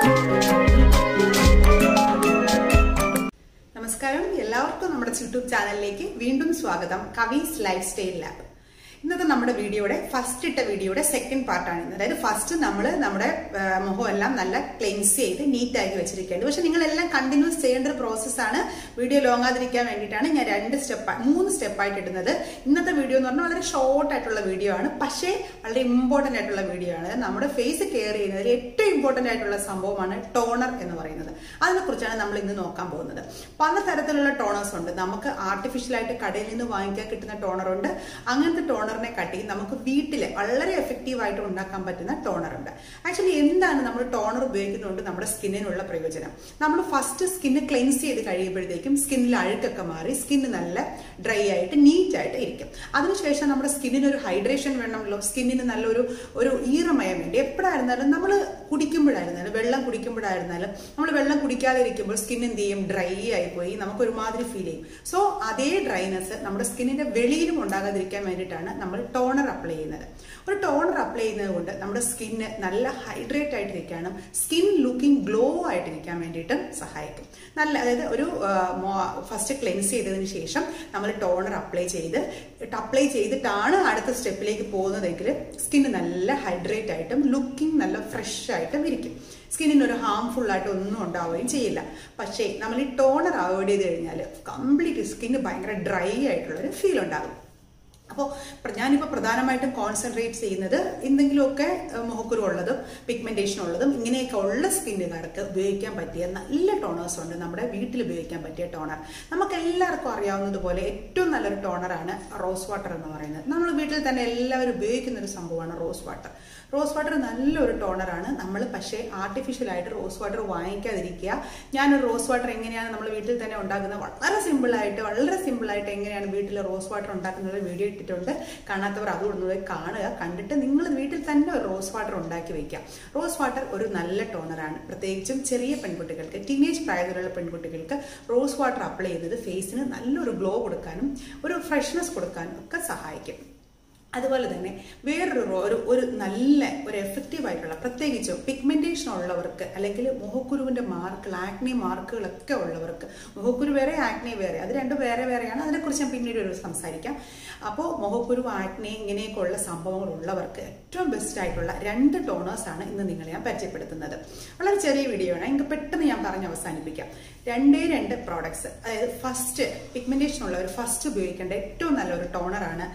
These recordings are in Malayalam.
നമസ്കാരം എല്ലാവർക്കും നമ്മുടെ യൂട്യൂബ് ചാനലിലേക്ക് വീണ്ടും സ്വാഗതം കവീസ് ലൈഫ് സ്റ്റൈൽ ലാബ് ഇന്നത്തെ നമ്മുടെ വീഡിയോയുടെ ഫസ്റ്റ് ഇട്ട വീഡിയോയുടെ സെക്കൻഡ് പാർട്ടാണ് ഇന്ന് അതായത് ഫസ്റ്റ് നമ്മൾ നമ്മുടെ ആ, മുഖം എല്ലാം നല്ല ക്ലെൻസ് ചെയ്ത് നീറ്റ് ആക്കി വെച്ചിരിക്കേണ്ടത് പക്ഷെ നിങ്ങളെല്ലാം കണ്ടിന്യൂസ് ചെയ്യേണ്ട ഒരു പ്രോസസ്സാണ് വീഡിയോ ലോങ് ആതിരിക്കാൻ വേണ്ടിയിട്ടാണ് ഞാൻ രണ്ട് സ്റ്റെപ്പ് മൂന്ന് സ്റ്റെപ്പായിട്ട് ഇടുന്നത് ഇന്നത്തെ വീഡിയോ എന്ന് പറഞ്ഞാൽ വളരെ ഷോർട്ട് ആയിട്ടുള്ള വീഡിയോ ആണ് പക്ഷേ വളരെ ഇമ്പോർട്ടന്റ് ആയിട്ടുള്ള വീഡിയോ ആണ് നമ്മുടെ ഫേസ് കെയർ ചെയ്യുന്നതിൽ ഏറ്റവും ഇമ്പോർട്ടന്റ് ആയിട്ടുള്ള സംഭവമാണ് ടോണർ എന്ന് പറയുന്നത് അതിനെക്കുറിച്ചാണ് നമ്മൾ ഇന്ന് നോക്കാൻ പോകുന്നത് പലതരത്തിലുള്ള ടോണേഴ്സ് ഉണ്ട് നമുക്ക് ആർട്ടിഫിഷ്യൽ ആയിട്ട് കടയിൽ നിന്ന് വാങ്ങിക്കാൻ കിട്ടുന്ന ടോണർ ഉണ്ട് അങ്ങനത്തെ ടോണറിനെ കാട്ടി നമുക്ക് വീട്ടിൽ വളരെ എഫക്റ്റീവ് ആയിട്ട് ഉണ്ടാക്കാൻ പറ്റുന്ന ടോണർ ഉണ്ട് ആക്ച്വലി എന്താണ് നമ്മൾ ടോണർ ഉപയോഗിക്കുന്നതുകൊണ്ട് നമ്മുടെ സ്കിന്നിനുള്ള പ്രയോജനം നമ്മൾ ഫസ്റ്റ് സ്കിന്ന് ക്ലെൻസ് ചെയ്ത് കഴിയുമ്പോഴത്തേക്കും സ്കിന്നിൽ അഴുക്കൊക്കെ മാറി സ്കിന്ന് നല്ല ഡ്രൈ ആയിട്ട് നീറ്റ് ആയിട്ട് ഇരിക്കും അതിനുശേഷം നമ്മുടെ സ്കിന്നിന് ഒരു ഹൈഡ്രേഷൻ വേണമല്ലോ സ്കിന്നിന് നല്ലൊരു ഒരു ഈറമയം വേണ്ടി എപ്പോഴായിരുന്നാലും നമ്മൾ കുടിക്കുമ്പോഴായിരുന്നാലും വെള്ളം കുടിക്കുമ്പോഴായിരുന്നാലും നമ്മൾ വെള്ളം കുടിക്കാതെ ഇരിക്കുമ്പോൾ സ്കിൻ എന്ത് ചെയ്യും ഡ്രൈ ആയി പോയി നമുക്ക് ഒരുമാതിരി ഫീൽ ചെയ്യും സോ അതേ ഡ്രൈനെസ് നമ്മുടെ സ്കിന്നിന്റെ വെളിയിലും ഉണ്ടാകാതിരിക്കാൻ വേണ്ടിയിട്ടാണ് നമ്മൾ ടോണർ അപ്ലൈ ചെയ്യുന്നത് ഒരു ടോണർ അപ്ലൈ ചെയ്യുന്നത് കൊണ്ട് നമ്മുടെ സ്കിന്ന് നല്ല ഹൈഡ്രേറ്റ് ആയിട്ടിരിക്കാനും സ്കിൻ ലുക്കിംഗ് ഗ്ലോ ആയിട്ടിരിക്കാൻ വേണ്ടിയിട്ടും സഹായിക്കും നല്ല അതായത് ഒരു ഫസ്റ്റ് ക്ലെൻസ് ചെയ്തതിന് ശേഷം നമ്മൾ ടോണർ അപ്ലൈ ചെയ്ത് അപ്ലൈ ചെയ്തിട്ടാണ് അടുത്ത സ്റ്റെപ്പിലേക്ക് പോകുന്നതെങ്കിൽ സ്കിന്ന് നല്ല ഹൈഡ്രേറ്റ് ആയിട്ടും ലുക്കിംഗ് നല്ല ഫ്രഷ് ആയിട്ടും ഇരിക്കും സ്കിന്നിന് ഒരു ഹാംഫുൾ ആയിട്ട് ഒന്നും ഉണ്ടാവുകയും ചെയ്യില്ല പക്ഷേ നമ്മൾ ഈ ടോണർ അവോയ്ഡ് ചെയ്ത് കഴിഞ്ഞാൽ കംപ്ലീറ്റ് സ്കിന്ന് ഭയങ്കര ഡ്രൈ ആയിട്ടുള്ള ഒരു ഫീൽ ഉണ്ടാകും അപ്പോൾ ഞാനിപ്പോൾ പ്രധാനമായിട്ടും കോൺസെൻട്രേറ്റ് ചെയ്യുന്നത് എന്തെങ്കിലുമൊക്കെ ഏഹ്, മുഖക്കുരു ഉള്ളതും പിഗ്മെന്റേഷൻ ഉള്ളതും ഇങ്ങനെയൊക്കെ ഉള്ള സ്കിന്നുകാർക്ക് ഉപയോഗിക്കാൻ പറ്റിയ നല്ല ടോണേഴ്സ് ഉണ്ട് നമ്മുടെ വീട്ടിൽ ഉപയോഗിക്കാൻ പറ്റിയ ടോണർ നമുക്ക് എല്ലാവർക്കും അറിയാവുന്നതുപോലെ ഏറ്റവും നല്ലൊരു ടോണറാണ് റോസ് വാട്ടർ എന്ന് പറയുന്നത് നമ്മൾ വീട്ടിൽ തന്നെ എല്ലാവരും ഉപയോഗിക്കുന്ന ഒരു സംഭവമാണ് റോസ് വാട്ടർ റോസ് വാട്ടർ നല്ലൊരു ടോണറാണ് നമ്മൾ പക്ഷേ ആർട്ടിഫിഷ്യൽ ആയിട്ട് റോസ് വാട്ടർ വാങ്ങിക്കാതിരിക്കുക ഞാനൊരു റോസ് വാട്ടർ എങ്ങനെയാണ് നമ്മൾ വീട്ടിൽ തന്നെ ഉണ്ടാക്കുന്നത് വളരെ സിമ്പിളായിട്ട് വളരെ സിമ്പിളായിട്ട് എങ്ങനെയാണ് വീട്ടിൽ റോസ് വാട്ടർ ഉണ്ടാക്കുന്നത് വീഡിയോ ഇട്ടിട്ടുണ്ട് കാണാത്തവർ അത് ഒന്നുകൂടെ കാണുക കണ്ടിട്ട് നിങ്ങൾ വീട്ടിൽ തന്നെ ഒരു റോസ് വാട്ടർ ഉണ്ടാക്കി വെക്കുക റോസ് വാട്ടർ ഒരു നല്ല ടോണറാണ് പ്രത്യേകിച്ചും ചെറിയ പെൺകുട്ടികൾക്ക് ടീനേജ് പ്രായത്തിലുള്ള പെൺകുട്ടികൾക്ക് റോസ് വാട്ടർ അപ്ലൈ ചെയ്യുന്നത് ഫേസിന് നല്ലൊരു ഗ്ലോ കൊടുക്കാനും ഒരു ഫ്രഷ്നെസ് കൊടുക്കാനും ഒക്കെ സഹായിക്കും അതുപോലെ തന്നെ വേറൊരു റോ- ഒരു ഒരു നല്ല ഒരു എഫക്റ്റീവ് ആയിട്ടുള്ള പ്രത്യേകിച്ച് പിഗ്മെന്റേഷൻ ഉള്ളവർക്ക് അല്ലെങ്കിൽ മുഖക്കുരുവിന്റെ മാർക്കുകൾ ആക്നെ മാർക്കുകളൊക്കെ ഉള്ളവർക്ക് മുഖക്കുരു വേറെ ആക്നെ വേറെ അത് രണ്ടും വേറെ വേറെയാണ് അതിനെക്കുറിച്ച് ഞാൻ പിന്നീട് ഒരു സംസാരിക്കാം അപ്പോൾ മുഖക്കുരു ആക്നെ ഇങ്ങനെയൊക്കെ ഉള്ള സംഭവങ്ങൾ ഉള്ളവർക്ക് ഏറ്റവും ബെസ്റ്റ് ആയിട്ടുള്ള രണ്ട് ടോണേഴ്സ് ആണ് ഇന്ന് നിങ്ങളെ ഞാൻ പരിചയപ്പെടുത്തുന്നത് വളരെ ചെറിയ വീഡിയോ ആണ് എനിക്ക് പെട്ടെന്ന് ഞാൻ പറഞ്ഞ് അവസാനിപ്പിക്കാം രണ്ടേ രണ്ട് പ്രോഡക്ട്സ് അതായത് ഫസ്റ്റ് പിഗ്മെന്റേഷൻ ഉള്ളവർ ഫസ്റ്റ് ഉപയോഗിക്കേണ്ട ഏറ്റവും നല്ലൊരു ടോണറാണ്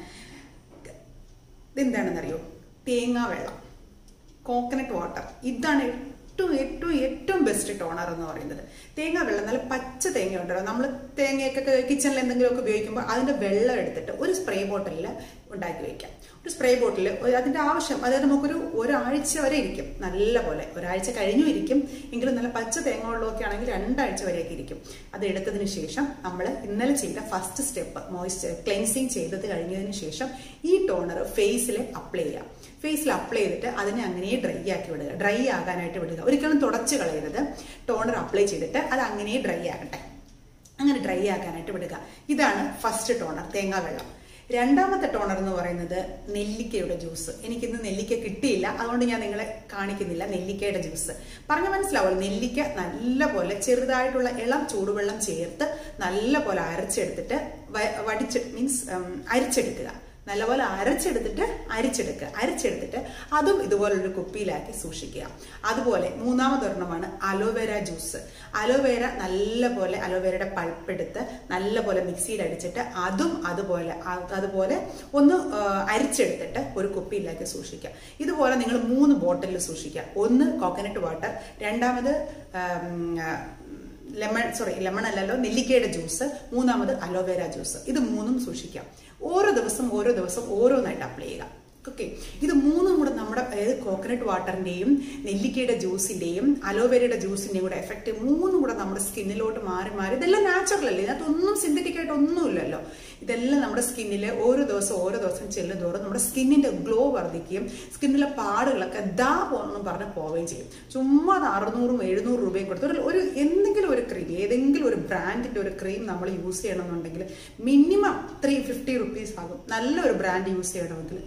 ഇതെന്താണെന്നറിയോ തേങ്ങാ വെള്ളം കോക്കനട്ട് വാട്ടർ ഇതാണ് ഏറ്റവും ഏറ്റവും ഏറ്റവും ബെസ്റ്റ് ടോണർ എന്ന് പറയുന്നത് തേങ്ങാ വെള്ളം നല്ല പച്ച തേങ്ങ ഉണ്ടല്ലോ നമ്മൾ തേങ്ങയൊക്കെ കിച്ചണിൽ എന്തെങ്കിലുമൊക്കെ ഉപയോഗിക്കുമ്പോൾ അതിന്റെ വെള്ളം എടുത്തിട്ട് ഒരു സ്പ്രേ ബോട്ടിലിൽ ഉണ്ടാക്കി വെക്കാം ഒരു സ്പ്രേ ബോട്ടിൽ അതിന്റെ ആവശ്യം അതായത് നമുക്കൊരു ഒരാഴ്ച വരെ ഇരിക്കും നല്ല പോലെ ഒരാഴ്ച കഴിഞ്ഞു ഇരിക്കും എങ്കിലും നല്ല പച്ച തേങ്ങ വെള്ളമൊക്കെ ആണെങ്കിൽ രണ്ടാഴ്ച വരെയൊക്കെ ഇരിക്കും അത് എടുത്തതിന് ശേഷം നമ്മൾ ഇന്നലെ ചെയ്ത ഫസ്റ്റ് സ്റ്റെപ്പ് മോയ്സ്ചർ ക്ലെൻസിങ് ചെയ്തത് കഴിഞ്ഞതിന് ശേഷം ഈ ടോണർ ഫേസിൽ അപ്ലൈ ചെയ്യാം ഫേസിൽ അപ്ലൈ ചെയ്തിട്ട് അതിനെ അങ്ങനെ ഡ്രൈ ആക്കി വിടുക ഡ്രൈ ആകാനായിട്ട് വിടുക ഒരിക്കലും തുടച്ച് കളയരുത് ടോണർ അപ്ലൈ ചെയ്തിട്ട് അത് അങ്ങനെ ഡ്രൈ ആകട്ടെ അങ്ങനെ ഡ്രൈ ആക്കാനായിട്ട് വിടുക ഇതാണ് ഫസ്റ്റ് ടോണർ തേങ്ങാ വെള്ളം രണ്ടാമത്തെ ടോണർ എന്ന് പറയുന്നത് നെല്ലിക്കയുടെ ജ്യൂസ് എനിക്കിന്ന് നെല്ലിക്ക കിട്ടിയില്ല അതുകൊണ്ട് ഞാൻ നിങ്ങളെ കാണിക്കുന്നില്ല നെല്ലിക്കയുടെ ജ്യൂസ് പറഞ്ഞ മനസ്സിലാവുമല്ലോ നെല്ലിക്ക നല്ല പോലെ ചെറുതായിട്ടുള്ള ഇളം ചൂടുവെള്ളം ചേർത്ത് നല്ല പോലെ അരച്ചെടുത്തിട്ട് വ- വടിച്ച് മീൻസ് അരിച്ചെടുക്കുക നല്ലപോലെ അരച്ചെടുത്തിട്ട് അരിച്ചെടുക്കുക അരച്ചെടുത്തിട്ട് അതും ഇതുപോലൊരു കുപ്പിയിലാക്കി സൂക്ഷിക്കുക അതുപോലെ മൂന്നാമതൊരെണ്ണമാണ് അലോവേര ജ്യൂസ് അലോവേര നല്ലപോലെ അലോവേരയുടെ പൾപ്പെടുത്ത് നല്ലപോലെ മിക്സിയിൽ അടിച്ചിട്ട് അതും അതുപോലെ അ- അതുപോലെ ഒന്ന് ആ, അരിച്ചെടുത്തിട്ട് ഒരു കുപ്പിയിലാക്കി സൂക്ഷിക്കുക ഇതുപോലെ നിങ്ങൾ മൂന്ന് ബോട്ടിലിൽ സൂക്ഷിക്കുക ഒന്ന് കോക്കനട്ട് വാട്ടർ രണ്ടാമത് ആം, ആ, ലെമൺ സോറി ലെമൺ അല്ലല്ലോ നെല്ലിക്കയുടെ ജ്യൂസ് മൂന്നാമത് അലോവേര ജ്യൂസ് ഇത് മൂന്നും സൂക്ഷിക്കാം ഓരോ ദിവസം ഓരോ ദിവസം ഓരോന്നായിട്ട് അപ്ലൈ ചെയ്യുക ഓക്കെ ഇത് മൂന്നും കൂടെ നമ്മുടെ അതായത് കോക്കനട്ട് വാട്ടറിന്റെയും നെല്ലിക്കയുടെ ജ്യൂസിന്റെയും അലോവേരയുടെ ജ്യൂസിന്റെയും കൂടെ എഫക്റ്റ് മൂന്നും കൂടെ നമ്മുടെ സ്കിന്നിലോട്ട് മാറി മാറി ഇതെല്ലാം നാച്ചുറൽ അല്ലേ ഇതിനകത്തൊന്നും സിന്തറ്റിക് ആയിട്ട് ഒന്നുമില്ലല്ലോ ഇതെല്ലാം നമ്മുടെ സ്കിന്നിൽ ഓരോ ദിവസം ഓരോ ദിവസം ചെല്ലുന്തോറും നമ്മുടെ സ്കിന്നിന്റെ ഗ്ലോ വർദ്ധിക്കുകയും സ്കിന്നിലെ പാടുകളൊക്കെ ദാ പോകണമെന്ന് പറഞ്ഞ് പോവുകയും ചെയ്യും ചുമ്മാ അത് അറുന്നൂറും എഴുന്നൂറ് രൂപയും കൊടുത്ത് ഒരു- ഒരു എന്തെങ്കിലും ഒരു ക്രീം ഏതെങ്കിലും ഒരു ബ്രാൻഡിന്റെ ഒരു ക്രീം നമ്മൾ യൂസ് ചെയ്യണമെന്നുണ്ടെങ്കിൽ മിനിമം ത്രീ ഫിഫ്റ്റി റുപ്പീസ് ആകും നല്ലൊരു ബ്രാൻഡ് യൂസ് ചെയ്യണമെങ്കിൽ ഇതിന്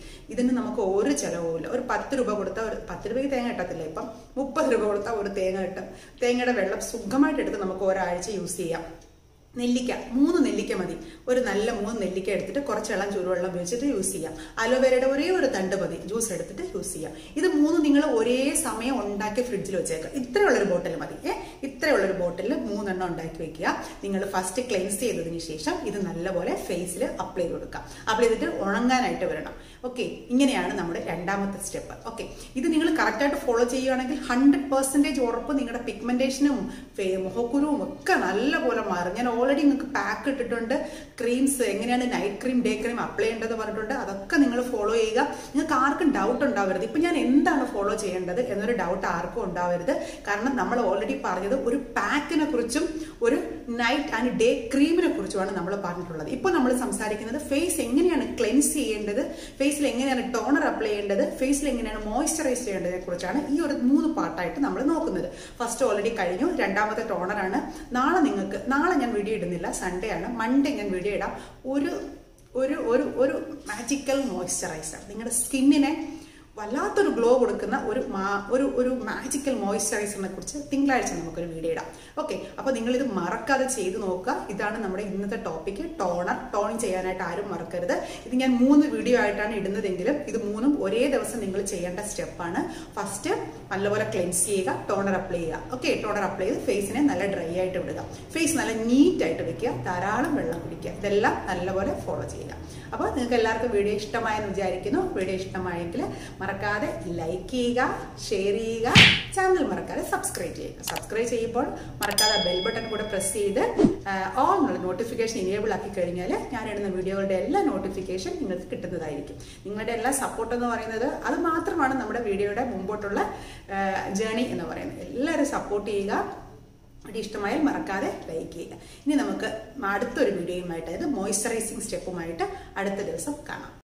ഇതിന് നമുക്ക് ഒരു ചിലവുമില്ല ഒരു പത്ത് രൂപ കൊടുത്താൽ ഒരു പത്ത് രൂപയ്ക്ക് തേങ്ങ കിട്ടത്തില്ല ഇപ്പം മുപ്പത് രൂപ കൊടുത്താൽ ഒരു തേങ്ങ കിട്ടും തേങ്ങയുടെ വെള്ളം സുഖമായിട്ട് എടുത്ത് നമുക്ക് ഒരാഴ്ച യൂസ് ചെയ്യാം നെല്ലിക്ക മൂന്ന് നെല്ലിക്ക മതി ഒരു നല്ല മൂന്ന് നെല്ലിക്ക എടുത്തിട്ട് കുറച്ച് ഇളം ചൂടുവെള്ളം ഉപയോഗിച്ചിട്ട് യൂസ് ചെയ്യാം അലോവേരയുടെ ഒരേ ഒരു തണ്ട് മതി ജ്യൂസ് എടുത്തിട്ട് യൂസ് ചെയ്യാം ഇത് മൂന്ന് നിങ്ങൾ ഒരേ സമയം ഉണ്ടാക്കി ഫ്രിഡ്ജിൽ വെച്ചേക്കാം ഇത്രയുള്ളൊരു ബോട്ടിൽ മതി ഏ ഇത്രയുള്ളൊരു ബോട്ടിൽ മൂന്നെണ്ണം ഉണ്ടാക്കി വെക്കുക നിങ്ങൾ ഫസ്റ്റ് ക്ലെൻസ് ചെയ്തതിന് ശേഷം ഇത് നല്ലപോലെ ഫേസിൽ അപ്ലൈ ചെയ്ത് കൊടുക്കാം അപ്ലൈ ചെയ്തിട്ട് ഉണങ്ങാനായിട്ട് വരണം ഓക്കെ ഇങ്ങനെയാണ് നമ്മുടെ രണ്ടാമത്തെ സ്റ്റെപ്പ് ഓക്കെ ഇത് നിങ്ങൾ കറക്റ്റായിട്ട് ഫോളോ ചെയ്യുകയാണെങ്കിൽ ഹൺഡ്രഡ് പെർസെൻറ്റേജ് ഉറപ്പ് നിങ്ങളുടെ പിഗ്മെന്റേഷനും മുഖക്കുരുവും ഒക്കെ നല്ലപോലെ മാറും ഞാൻ ഓൾറെഡി നിങ്ങൾക്ക് പാക്ക് ഇട്ടിട്ടുണ്ട് ക്രീംസ് എങ്ങനെയാണ് night cream day cream apply ചെയ്യേണ്ടത് പറഞ്ഞിട്ടുണ്ട് അതൊക്കെ നിങ്ങൾ ഫോളോ ചെയ്യുക നിങ്ങൾക്ക് ആർക്കും ഡൗട്ട് ഉണ്ടാവരുത് ഇപ്പം ഞാൻ എന്താണ് ഫോളോ ചെയ്യേണ്ടത് എന്നൊരു ഡൗട്ട് ആർക്കും ഉണ്ടാവരുത് കാരണം നമ്മൾ ഓൾറെഡി പറഞ്ഞത് ഒരു പാക്കിനെ കുറിച്ചും ഒരു നൈറ്റ് ആൻഡ് ഡേ ക്രീമിനെ കുറിച്ചുമാണ് നമ്മൾ പറഞ്ഞിട്ടുള്ളത് ഇപ്പോൾ നമ്മൾ സംസാരിക്കുന്നത് ഫേസ് എങ്ങനെയാണ് ക്ലെൻസ് ചെയ്യേണ്ടത് ഫേസിൽ എങ്ങനെയാണ് ടോണർ അപ്ലൈ ചെയ്യേണ്ടത് ഫേസിൽ എങ്ങനെയാണ് മോയ്സ്ചറൈസ് ചെയ്യേണ്ടതിനെ കുറിച്ചാണ് ഈ ഒരു മൂന്ന് പാർട്ടായിട്ട് നമ്മൾ നോക്കുന്നത് ഫസ്റ്റ് ഓൾറെഡി കഴിഞ്ഞു രണ്ടാമത്തെ ടോണറാണ് നാളെ നിങ്ങൾക്ക് നാളെ ഞാൻ വീഡിയോ ഇടുന്നില്ല സൺഡേ ആണ് മൺഡേ ഞാൻ വീഡിയോ ഇടാം ഒരു ഒരു ഒരു ഒരു മാജിക്കൽ മോയ്സ്ചറൈസർ നിങ്ങളുടെ സ്കിന്നിനെ വല്ലാത്തൊരു ഗ്ലോ കൊടുക്കുന്ന ഒരു മാ- ഒരു ഒരു മാജിക്കൽ മോയ്സ്ചറൈസറിനെ കുറിച്ച് തിങ്കളാഴ്ച നമുക്കൊരു വീഡിയോ ഇടാം ഓക്കെ അപ്പോൾ നിങ്ങൾ ഇത് മറക്കാതെ ചെയ്ത് നോക്കുക ഇതാണ് നമ്മുടെ ഇന്നത്തെ ടോപ്പിക്ക് ടോണർ ടോൺ ചെയ്യാനായിട്ട് ആരും മറക്കരുത് ഇത് ഞാൻ മൂന്ന് വീഡിയോ ആയിട്ടാണ് ഇടുന്നതെങ്കിലും ഇത് മൂന്നും ഒരേ ദിവസം നിങ്ങൾ ചെയ്യേണ്ട സ്റ്റെപ്പാണ് ഫസ്റ്റ് നല്ലപോലെ ക്ലെൻസ് ചെയ്യുക ടോണർ അപ്ലൈ ചെയ്യുക ഓക്കെ ടോണർ അപ്ലൈ ചെയ്ത് ഫേസിനെ നല്ല ഡ്രൈ ആയിട്ട് വിടുക ഫേസ് നല്ല നീറ്റ് ആയിട്ട് വെക്കുക ധാരാളം വെള്ളം കുടിക്കുക ഇതെല്ലാം നല്ലപോലെ ഫോളോ ചെയ്യുക അപ്പോൾ നിങ്ങൾക്ക് എല്ലാവർക്കും വീഡിയോ ഇഷ്ടമായെന്ന് വിചാരിക്കുന്നു വീഡിയോ ഇഷ്ടമായെങ്കിൽ മറക്കാതെ ലൈക്ക് ചെയ്യുക ഷെയർ ചെയ്യുക ചാനൽ മറക്കാതെ സബ്സ്ക്രൈബ് ചെയ്യുക സബ്സ്ക്രൈബ് ചെയ്യുമ്പോൾ മറക്കാതെ ബെൽ ബട്ടൺ കൂടെ പ്രസ് ചെയ്ത് ഓൾ എന്നുള്ള നോട്ടിഫിക്കേഷൻ ഇനേബിൾ ആക്കി കഴിഞ്ഞാൽ ഞാൻ ഇടുന്ന വീഡിയോകളുടെ എല്ലാ നോട്ടിഫിക്കേഷൻ നിങ്ങൾക്ക് കിട്ടുന്നതായിരിക്കും നിങ്ങളുടെ എല്ലാ സപ്പോർട്ട് എന്ന് പറയുന്നത് അത് മാത്രമാണ് നമ്മുടെ വീഡിയോയുടെ മുമ്പോട്ടുള്ള ജേണി എന്ന് പറയുന്നത് എല്ലാവരും സപ്പോർട്ട് ചെയ്യുക വീഡിയോ ഇഷ്ടമായാൽ മറക്കാതെ ലൈക്ക് ചെയ്യുക ഇനി നമുക്ക് അടുത്തൊരു വീഡിയോയുമായിട്ട് അതായത് മോയ്സ്ചറൈസിങ് സ്റ്റെപ്പുമായിട്ട് അടുത്ത ദിവസം കാണാം